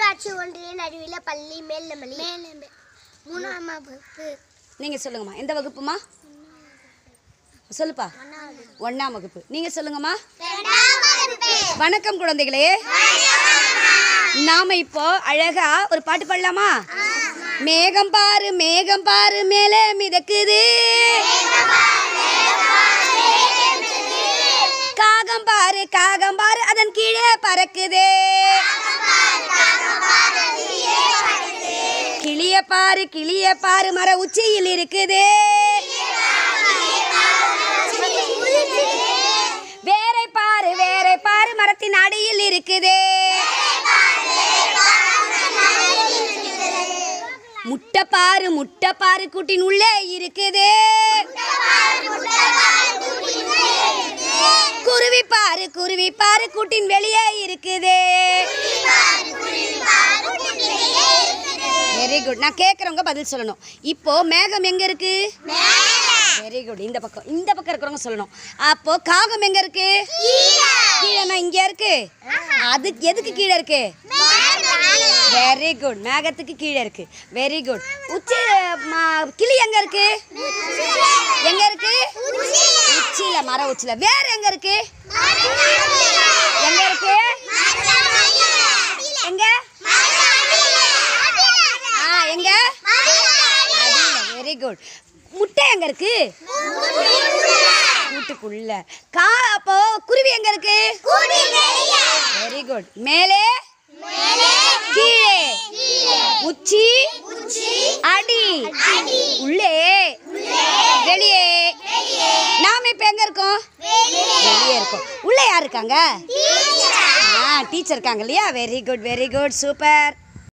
ஊராட்சி ஒன்றிய நடுவில பள்ளி மேல்நிலை மேல்நிலை மூணாம் வகுப்பு நீங்கள் சொல்லுங்கம்மா எந்த வகுப்புமா சொல்லுப்பா ஒன்றாம் வகுப்பு நீங்கள் சொல்லுங்கம்மா வணக்கம் குழந்தைகளே நாம இப்போ அழகா ஒரு பாட்டு பாடலாமா மேகம் பாரு மேகம் பாரு மேலே மிதக்குது காகம் பாரு காகம் பாரு அதன் கீழே பறக்குதே கிளிய பாரு கிளிய பாரு மர உச்சியில் இருக்குதே வேரை பாரு வேரை பாரு மரத்தின் அடியில் இருக்குதே முட்டை பாரு முட்டை பாரு கூட்டின் உள்ளே இருக்குதே குருவி பாரு குருவி பாரு கூட்டின் வெளியே இருக்குதே வெரி குட் நான் கேட்குறவங்க பதில் சொல்லணும் இப்போ மேகம் எங்க இருக்கு வெரி குட் இந்த பக்கம் இந்த பக்கம் இருக்கிறவங்க சொல்லணும் அப்போ காகம் எங்க இருக்கு கீழேனா இங்க இருக்கு அதுக்கு எதுக்கு கீழே இருக்கு வெரி குட் மேகத்துக்கு கீழே இருக்கு வெரி குட் உச்சி ம- கிளி எங்க இருக்கு எங்க இருக்கு உச்சியில மர உச்சியில வேற எங்க இருக்கு எங்க இருக்கு எங்க ஆ எங்க வெரி குட் முட்டை எங்க இருக்கு கூட்டுக்குள்ள கா அப்போ குருவி எங்க இருக்கு வெரி குட் மேலே கீழே உச்சி அடி உள்ளே வெளியே நாம இப்ப எங்க இருக்கோம் வெளியே இருக்கோம் உள்ள யார் இருக்காங்க ஆ டீச்சர் இருக்காங்க இல்லையா very good very good super